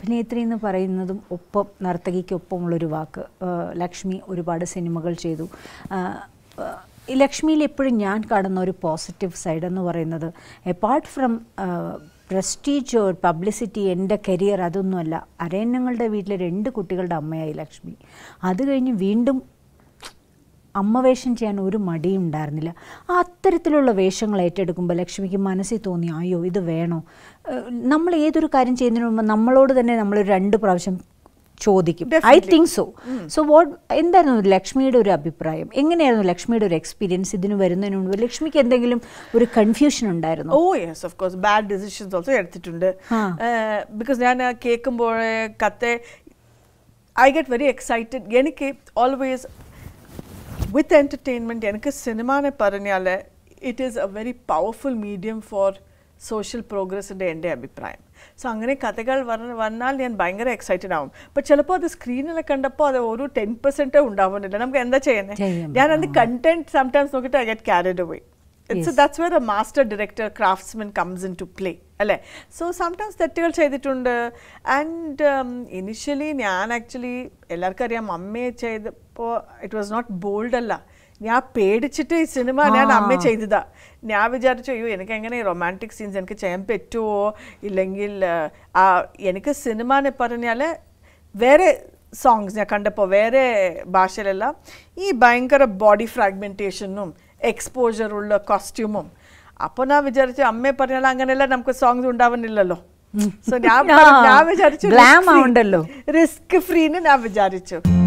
അഭിനേത്രി എന്ന് പറയുന്നതും ഒപ്പം നർത്തകിക്കൊപ്പമുള്ളൊരു വാക്ക് ആ, ലക്ഷ്മി ഒരുപാട് സിനിമകൾ ചെയ്തു ആ, ആ, ഈ ലക്ഷ്മിയിൽ എപ്പോഴും ഞാൻ കാണുന്ന ഒരു പോസിറ്റീവ് സൈഡ് എന്ന് പറയുന്നത് എപ്പാർട്ട് ഫ്രം പ്രസ്റ്റീജ് പബ്ലിസിറ്റി എൻ്റെ കരിയർ അതൊന്നുമല്ല അരയന്നങ്ങളുടെ വീട്ടിലെ രണ്ട് കുട്ടികളുടെ അമ്മയായി ലക്ഷ്മി അത് കഴിഞ്ഞ് വീണ്ടും അമ്മ വേഷം ചെയ്യാൻ ഒരു മടിയും ഉണ്ടായിരുന്നില്ല ആ അത്തരത്തിലുള്ള വേഷങ്ങൾ ഏറ്റെടുക്കുമ്പോൾ ലക്ഷ്മിക്ക് മനസ്സിൽ തോന്നി അയ്യോ ഇത് വേണോ ഏഹ് നമ്മൾ ഏതൊരു കാര്യം ചെയ്യുന്നതിന് മുമ്പ് നമ്മളോട് തന്നെ നമ്മൾ രണ്ട് പ്രാവശ്യം ചോദിക്കും I think so so what എന്തായിരുന്നു ലക്ഷ്മിയുടെ ഒരു അഭിപ്രായം എങ്ങനെയായിരുന്നു ലക്ഷ്മിയുടെ ഒരു എക്സ്പീരിയൻസ് ഇതിന് വരുന്നതിന് മുമ്പ് ലക്ഷ്മിക്ക് എന്തെങ്കിലും ഒരു കൺഫ്യൂഷൻ ഉണ്ടായിരുന്നു oh yes of course bad decisions also എടുത്തിട്ടുണ്ട് ആ. ബിക്കോസ് ഞാൻ കേൾക്കുമ്പോൾ കത്തെ ഐ ഗെറ്റ് വെരി എക്സൈറ്റഡ് എനിക്ക് ഓൾവേസ് വിത്ത് എൻ്റർടൈൻമെൻറ്റ് എനിക്ക് സിനിമാനെ പറഞ്ഞാൽ it is a very powerful medium for social പ്രോഗ്രസിൻ്റെ എൻ്റെ അഭിപ്രായം സോ അങ്ങനെ കഥകൾ വന്ന വന്നാൽ ഞാൻ ഭയങ്കര എക്സൈറ്റഡ് ആവും ബട്ട് ചിലപ്പോൾ അത് സ്ക്രീനിൽ കണ്ടപ്പോൾ അത് ഒരു ടെൻ പെർസെൻറ്റേ ഉണ്ടാവുന്നില്ല നമുക്ക് എന്താ ചെയ്യുന്നത് ചെയ്യാൻ ഞാൻ അത് കണ്ടന്റ് സംടൈംസ് നോക്കിയിട്ട് I get carried away it's that's where a master director craftsman comes in to play അല്ലേ സോ സംടൈംസ് തെറ്റുകൾ ചെയ്തിട്ടുണ്ട് ആൻഡ് ഇനിഷ്യലി ഞാൻ ആക്ച്വലി എല്ലാവർക്കും അറിയാം അമ്മയെ ചെയ്തപ്പോൾ ഇറ്റ് വാസ് നോട്ട് ബോൾഡ് അല്ല ഞാൻ പേടിച്ചിട്ട് ഈ സിനിമ ഞാൻ അമ്മ ചെയ്തതാ ഞാൻ വിചാരിച്ചു അയ്യോ എനിക്ക് എങ്ങനെ റൊമാൻറ്റിക് സീൻസ് എനിക്ക് ചെയ്യാൻ പറ്റുമോ ഇല്ലെങ്കിൽ ആ എനിക്ക് സിനിമ എന്ന് പറഞ്ഞാൽ വേറെ സോങ്സ് ഞാൻ കണ്ടപ്പോൾ വേറെ ഭാഷയിലെല്ലാം ഈ ഭയങ്കര ബോഡി ഫ്രാഗ്മെൻറ്റേഷനും എക്സ്പോജറുള്ള കോസ്റ്റ്യൂമും അപ്പോൾ ഞാൻ വിചാരിച്ചു അമ്മയെ പറഞ്ഞാൽ അങ്ങനെയല്ല നമുക്ക് സോങ്സ് ഉണ്ടാവുന്നില്ലല്ലോ സോ ഞാൻ ആ, ഞാൻ വിചാരിച്ചു glam ആവണ്ടല്ലോ. റിസ്ക് ഫ്രീന്ന് ഞാൻ വിചാരിച്ചു